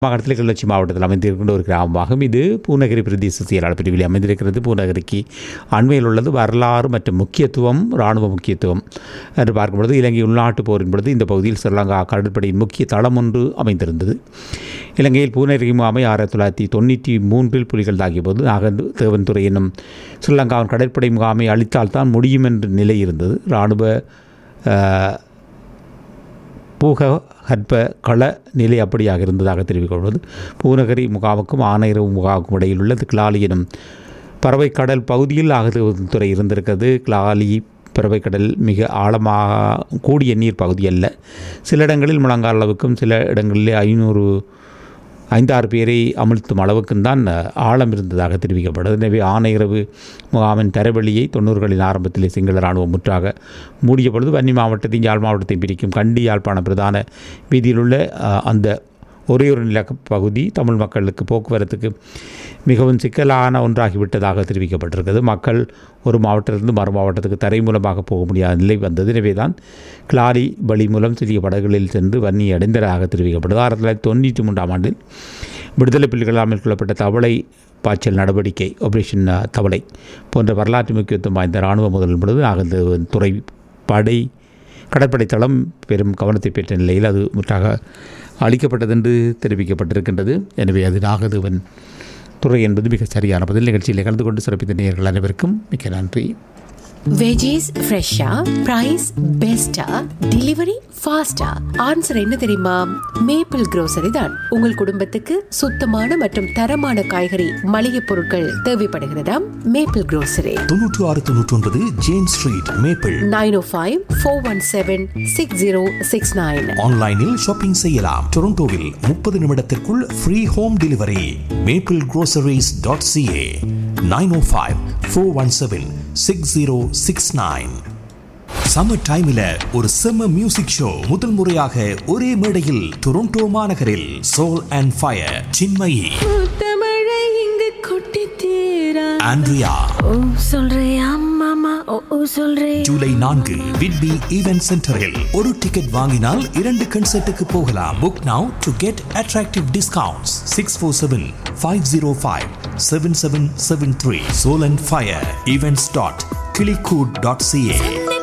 மாகாணத்தில் கிளர்ச்சி மாவட்டத்தில் அமைந்திருக்கின்ற ஒரு கிராமமாகும் இது பூநகரி பிரதேச செயலாளர் பிரிவில் அமைந்திருக்கிறது பூநகரிக்கு அண்மையில் உள்ளது வரலாறு மற்றும் முக்கியத்துவம் இராணுவ முக்கியத்துவம் என்று பார்க்கும்பொழுது இலங்கை உள்நாட்டு போரின் பொழுது இந்த பகுதியில் ஸ்ரீலங்கா கடற்படையின் முக்கிய தளம் ஒன்று அமைந்திருந்தது இலங்கையில் பூநகரி முகாமை ஆயிரத்தி தொள்ளாயிரத்தி தொண்ணூற்றி மூன்றில் புலிகள் தாக்கிய போது நாகந்து தேவன்துறை என்னும் ஸ்ரீலங்காவின் கடற்படை முகாமை அழித்தால்தான் முடியும் என்ற நிலை இருந்தது இராணுவ அஹ், பூக கற்ப கள நிலை அப்படியாக இருந்ததாக தெரிவிக்கப்படுவது பூநகரி முகாமுக்கும் ஆனையரவு முகாமுக்கும் இடையில் உள்ள கிளாலி எனும் பறவைக்கடல் பகுதியில் அகதுத்துறை இருந்திருக்கிறது கிளாலி பறவைக்கடல் மிக ஆழமாக கூடிய நீர் பகுதி அல்ல சில இடங்களில் முழங்கால் அளவுக்கும் சில இடங்களில் ஐநூறு ஐந்தாறு பேரை அமிழ்த்தும் அளவுக்கும் தான் ஆழம் இருந்ததாக தெரிவிக்கப்படுது எனவே ஆனையிரவு முகாமின் தரவெளியை தொண்ணூறுகளின் ஆரம்பத்திலே சிங்கள இராணுவம் முற்றாக மூடிய பொழுது வன்னி மாவட்டத்தையும் யாழ் மாவட்டத்தையும் பிரிக்கும் கண்டி யாழ்ப்பாணம் பிரதான வீதியிலுள்ள அஹ், அந்த ஒரே ஒரு நிலப்பகுதி பகுதி தமிழ் மக்களுக்கு போக்குவரத்துக்கு மிகவும் சிக்கலான ஒன்றாகிவிட்டதாக தெரிவிக்கப்பட்டிருக்கிறது மக்கள் ஒரு மாவட்டத்திலிருந்து மறு மாவட்டத்துக்கு தரை மூலமாக போக முடியாத நிலை வந்தது எனவே தான் கிளாரி வழி மூலம் சிறிய படகுகளில் சென்று வன்னி அடைந்ததாக தெரிவிக்கப்படுது ஆயிரத்தி தொள்ளாயிரத்தி தொண்ணூற்றி மூன்றாம் ஆண்டில் விடுதலை புலிகளால் மேற்கொள்ளப்பட்ட தவளை பாய்ச்சல் நடவடிக்கை ஆபரேஷன் அஹ், தவளை போன்ற வரலாற்று முக்கியத்துவம் வாய்ந்த இராணுவ முதல் பொழுது அந்த துறை படை கடற்படை தளம் பெரும் கவனத்தை பெற்ற நிலையில் அது முற்றாக அளிக்கப்பட்டது என்று தெரிவிக்கப்பட்டிருக்கின்றது எனவே அது நாகதேவன் துறை என்பது மிக சரியான பதில் நிகழ்ச்சியில் கலந்து கொண்டு சிறப்பித்த நேயர்கள் அனைவருக்கும் மிக்க நன்றி வெஜிஸ் ஃப்ரெஷ்ஷா பிரைஸ் பெஸ்டா டெலிவரி ஃபாஸ்டா ஆன்சர் என்ன தெரியுமா மேப்பிள் grocery தான் உங்கள் குடும்பத்துக்கு சுத்தமான மற்றும் தரமான காய்கறி மளிகை பொருட்கள் தேவைப்படுகிறதாம் மேப்பிள் grocery தொன்னூற்று ஆறு தொன்னூற்றி ஒன்பது James Street Maple nine o five four one seven six zero six nine ஆன்லைனில் ஷாப்பிங் செய்யலாம் டொரண்டோவில் முப்பது நிமிடத்திற்குள் free home delivery Maple groceries dot CA nine o five four one seven six zero six nine summer டைம்ல ஒரு செம்ம music show முதல் முறையாக ஒரே மேடையில் டொரண்டோ மாநகரில் சோல் அண்ட் ஃபயர் சின்மயி தமிழை இங்கு கொட்டி தீரா ஆண்ட்ரியா ஓ சொல்றியா மாமா ஓ ஓ சொல்றே ஜூலை நான்கு விட்பி ஈவென்ட் சென்டரில் ஒரு டிக்கெட் வாங்கினால் இரண்டு கன்சர்ட்டுக்கு போகலாம் book now to get attractive discounts six four seven five zero five seven seven seven three soul and fire events dot Kilikood dot CA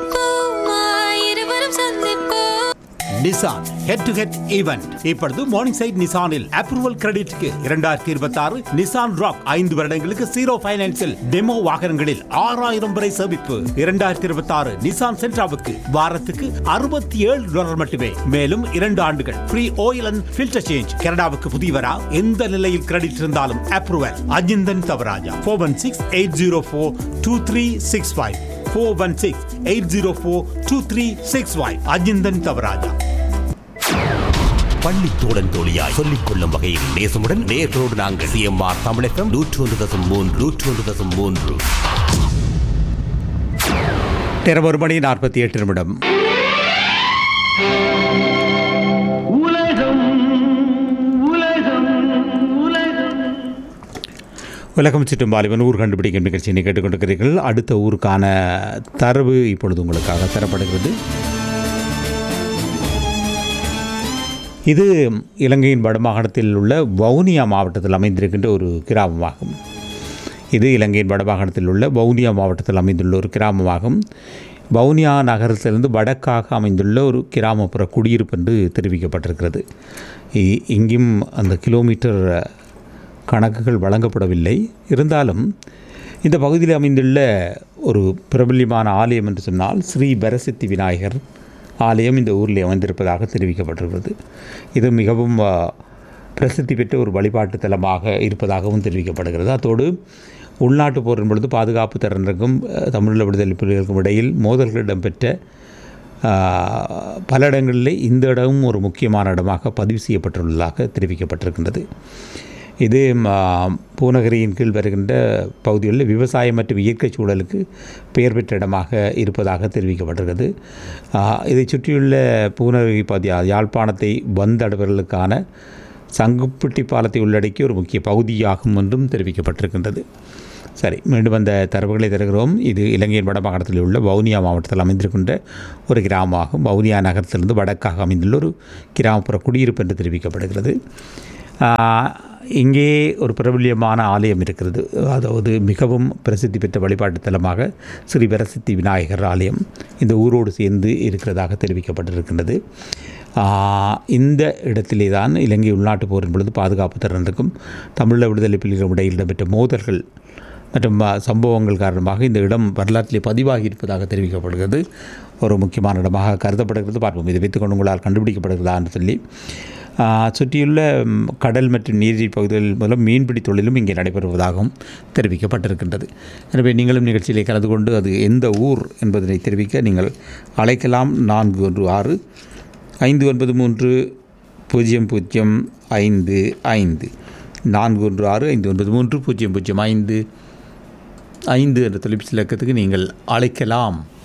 Nissan head to head event இப்பொழுது Morningside நிசானில் approval கிரெடிட்க்கு இரண்டாயிரத்தி இருபத்தி ஆறு Nissan rock ஐந்து வருடங்களுக்கு zero பைனான்சில் demo வாகனங்களில் ஆறாயிரம் வரை சேமிப்பு இரண்டாயிரத்தி இருபத்தி ஆறு நிசான் சென்ட்ராவுக்கு வாரத்துக்கு அறுபத்தி ஏழு டாலர் மட்டுமே மேலும் இரண்டு ஆண்டுகள் free oil and filter change கனடாவுக்கு புதியவரா எந்த நிலையில் கிரெடிட் இருந்தாலும் approval Ajinthan Thavarajah four one six eight zero four two three six five four one six eight zero four two three six five Ajinthan Thavarajah பள்ளி தோழன் தோழியாய் சொல்லிக் கொள்ளும் வகையில் நேசமுடன் நேர்களோடு நாங்கள் சிஎம்ஆர் தமிழகம் நூற்று ஒன்று தசம் மூன்று நூற்று ஒன்று தசம் மூன்று நேரம் ஒரு மணி நாற்பத்தி எட்டு நிமிடம் உலகம் சுற்றும் வாலிபன் ஊர் கண்டுபிடிக்கும் நிகழ்ச்சியை கேட்டுக்கொண்டிருக்கிறீர்கள் அடுத்த ஊருக்கான தரவு இப்பொழுது உங்களுக்காக தரப்படுகிறது இது இலங்கையின் வடமாகாணத்தில் உள்ள வவுனியா மாவட்டத்தில் அமைந்திருக்கின்ற ஒரு கிராமமாகும் இது இலங்கையின் வடமாகாணத்தில் உள்ள வவுனியா மாவட்டத்தில் அமைந்துள்ள ஒரு கிராமமாகும் வவுனியா நகரத்திலிருந்து வடக்காக அமைந்துள்ள ஒரு கிராமப்புற குடியிருப்பு என்று தெரிவிக்கப்பட்டிருக்கிறது இ- இங்கும் அந்த கிலோமீட்டர் கணக்குகள் வழங்கப்படவில்லை இருந்தாலும் இந்த பகுதியில் அமைந்துள்ள ஒரு பிரபல்யமான ஆலயம் என்று சொன்னால் ஸ்ரீ பரசித்தி விநாயகர் ஆலயம் இந்த ஊரில் அமைந்திருப்பதாக தெரிவிக்கப்பட்டிருக்கிறது இது மிகவும் ஆ, பிரசித்தி பெற்ற ஒரு வழிபாட்டு தலமாக இருப்பதாகவும் தெரிவிக்கப்படுகிறது அத்தோடு உள்நாட்டு போரின் பொழுது பாதுகாப்பு தரனுக்கும் தமிழீழ விடுதலை புலிகளுக்கும் இடையில் மோதல்கள் இடம்பெற்ற ஆ, பல இடங்களிலே இந்த இடமும் ஒரு முக்கியமான இடமாக பதிவு செய்யப்பட்டுள்ளதாக தெரிவிக்கப்பட்டிருக்கின்றது இது ம, பூநகரியின் கீழ் வருகின்ற பகுதிகளில் விவசாயம் மற்றும் இயற்கை சூழலுக்கு பெயர் பெற்ற இடமாக இருப்பதாக தெரிவிக்கப்பட்டிருக்கிறது ஆ, இதைச் சுற்றியுள்ள பூநகரி பகுதி யாழ்ப்பாணத்தை வந்தடைவர்களுக்கான சங்குப்பட்டி பாலத்தை உள்ளடக்கிய ஒரு முக்கிய பகுதியாகும் என்றும் தெரிவிக்கப்பட்டிருக்கின்றது சரி மீண்டும் அந்த தரவுகளை தருகிறோம் இது இலங்கையின் வடமாகாணத்தில் உள்ள வவுனியா மாவட்டத்தில் அமைந்திருக்கின்ற ஒரு கிராமமாகும் வவுனியா நகரத்திலிருந்து வடக்காக அமைந்துள்ள ஒரு கிராமப்புற குடியிருப்பு என்று தெரிவிக்கப்படுகிறது ஆஹ், இங்கே ஒரு பிரபல்யமான ஆலயம் இருக்கிறது அதாவது மிகவும் பிரசித்தி பெற்ற வழிபாட்டு தலமாக ஸ்ரீ வரசித்தி விநாயகர் ஆலயம் இந்த ஊரோடு சேர்ந்து இருக்கிறதாக தெரிவிக்கப்பட்டிருக்கின்றது ஆஹ், இந்த இடத்திலே தான் இலங்கை உள்நாட்டு போரின் பொழுது பாதுகாப்பு திறனுக்கும் தமிழீழ விடுதலை புலிகளும் இடையில் இடம்பெற்ற மோதல்கள் மற்றும் ஆ, சம்பவங்கள் காரணமாக இந்த இடம் வரலாற்றிலே பதிவாகி இருப்பதாக தெரிவிக்கப்படுகிறது ஒரு முக்கியமான இடமாக கருதப்படுகிறது பார்ப்போம் இதை வைத்துக்கொண்டு உங்களால் கண்டுபிடிக்கப்படுகிறதா என்று சொல்லி ஆ, சுற்றியுள்ள ம், கடல் மற்றும் நீர்வீழ் பகுதிகள் மூலம் மீன்பிடி தொழிலும் இங்கே நடைபெறுவதாகவும் தெரிவிக்கப்பட்டிருக்கின்றது எனவே நீங்களும் நிகழ்ச்சியிலே கலந்து கொண்டு அது எந்த ஊர் என்பதனை தெரிவிக்க நீங்கள் அழைக்கலாம் நான்கு ஒன்று ஆறு ஐந்து ஒன்பது மூன்று பூஜ்ஜியம் பூஜ்ஜியம் ஐந்து ஐந்து நான்கு ஒன்று ஆறு ஐந்து ஒன்பது மூன்று பூஜ்ஜியம் பூஜ்ஜியம் ஐந்து ஐந்து என்ற தொலைபேசி இலக்கத்துக்கு நீங்கள் அழைக்கலாம்